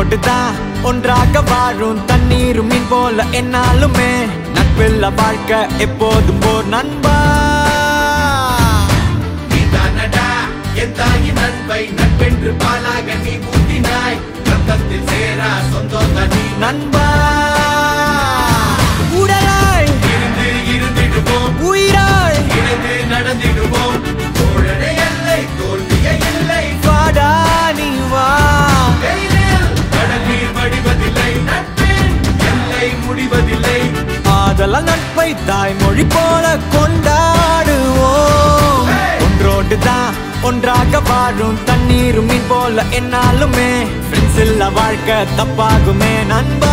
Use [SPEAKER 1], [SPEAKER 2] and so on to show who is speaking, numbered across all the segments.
[SPEAKER 1] ஒன்றோடு தான் ஒன்றாக வாழும் தண்ணீர் மீன் போல என்னாலுமே நட்பில்ல வாழ்க்கை எப்போதும் போர் நண்பா
[SPEAKER 2] நீதானடா என் தாயின் நட்பை நட்பென்று பாலாக நீ ஊட்டினாய் ரத்தத்தில் சேரா சொந்தம் தனி
[SPEAKER 1] நண்பா உடலாய்
[SPEAKER 2] இருந்து இருந்திடுவோம்
[SPEAKER 1] உயிராய்
[SPEAKER 2] இணைந்து நடந்திடுவோம் தோழனை எல்லை தோல்விய இல்லை
[SPEAKER 1] வாடா நீ வா
[SPEAKER 2] வெயிலில் கடல் நீர் வடிவதில்லை நட்பின் எல்லை முடிவதில்லை
[SPEAKER 1] ஆதல நட்பை தாய்மொழி போல கொண்டாடுவோம் ஒன்றோடு தான் ஒன்றாக வாழும் தண்ணீர் மீன் போல என்னாலுமே ஃப்ரெண்ட்ஸ் இல்ல வாழ்க்கை தப்பாகுமே நண்பா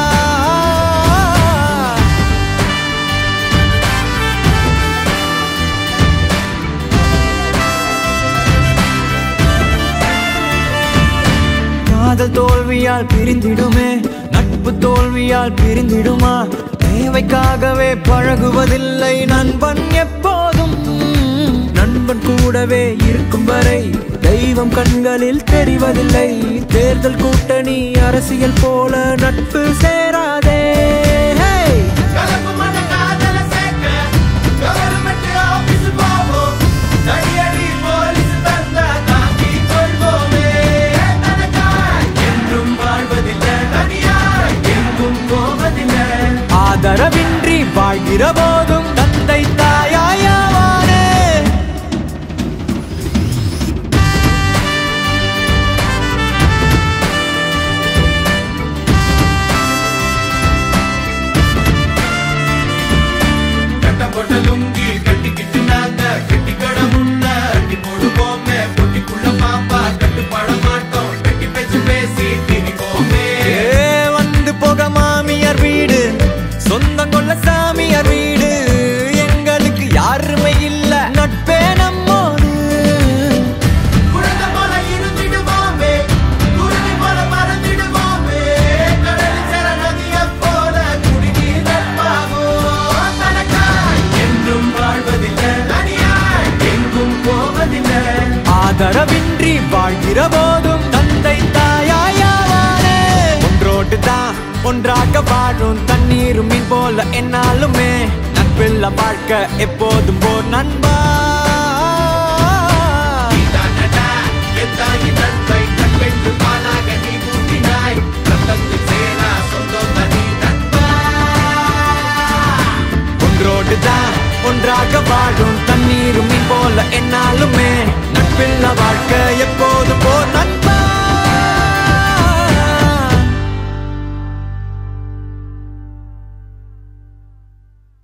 [SPEAKER 1] காதல் தோல்வியால் பிரிந்திடுமே நட்பு தோல்வியால் பிரிந்திடுமா தேவைக்காகவே பழகுவதில்லை நண்பன் எப்போதும் நண்பன் கூடவே இருக்கும் வரை தெய்வம் கண்களில் தெரிவதில்லை தேர்தல் கூட்டணி அரசியல் போல நட்பு சேராதே Hey!
[SPEAKER 2] கலப்பு மன காதல சேர்க்க கவர்மெண்ட் ஆபீஸ் போவோம் தடியடி போலீஸ் தந்தா தாங்கி கொள்வோமே தனக்காய் என்றும் வாழ்வதில்லை தனியாய் எங்கும் போவதில்லை
[SPEAKER 1] ஆதரவின்றி வாழ்கிற போதும் தந்தை தாயாயாவானே
[SPEAKER 2] கட்ட போட்ட லுங்கி கட்டிக்கிட்டு நாங்க கட்டிக்கட முன்ன அடி போடுவோமே பொட்டிக்குள்ள பாப்பா கட்டுப்பட மாட்டோம் வெட்டி பேச்சு பேசி திரிப்போமே
[SPEAKER 1] ஏ வந்து போக மாமியார் வீடு சொந்தம் கொள்ள சாமியார் வீடு எங்களுக்கு யாருமே இல்ல நட்பே நம்மோடு
[SPEAKER 2] குழந்தை போல இருந்திடுவோமே குருவி போல மறந்திடுவோமே கடல் சர நதிய போல குடிநீர் நட்பாகும் தனக்காய் என்றும் வாழ்வதில்லை தனியாய் எங்கும் போவதில்லை
[SPEAKER 1] ஆதரவின்றி வாழ்கிற போதும் தந்தை தாயாயாவானே ஒன்றோடு தான் ஒன்றாக வாழும் தண்ணீர் மீன் போல என்னாலுமே நட்பில்ல வாழ்க்கை எப்போதும் போர் நண்பா
[SPEAKER 2] நீதானடா என் தாயின் நட்பை நட்பென்று பாலாக நீ ஊட்டினாய் ரத்தத்தில் சேரா சொந்தம் தனி நட்பா
[SPEAKER 1] ஒன்றோடு தான் ஒன்றாக வாழும் தண்ணீர் மீன் போல என்னாலுமே நட்பில்ல வாழ்க்கை எப்போதும் போர் நண்பா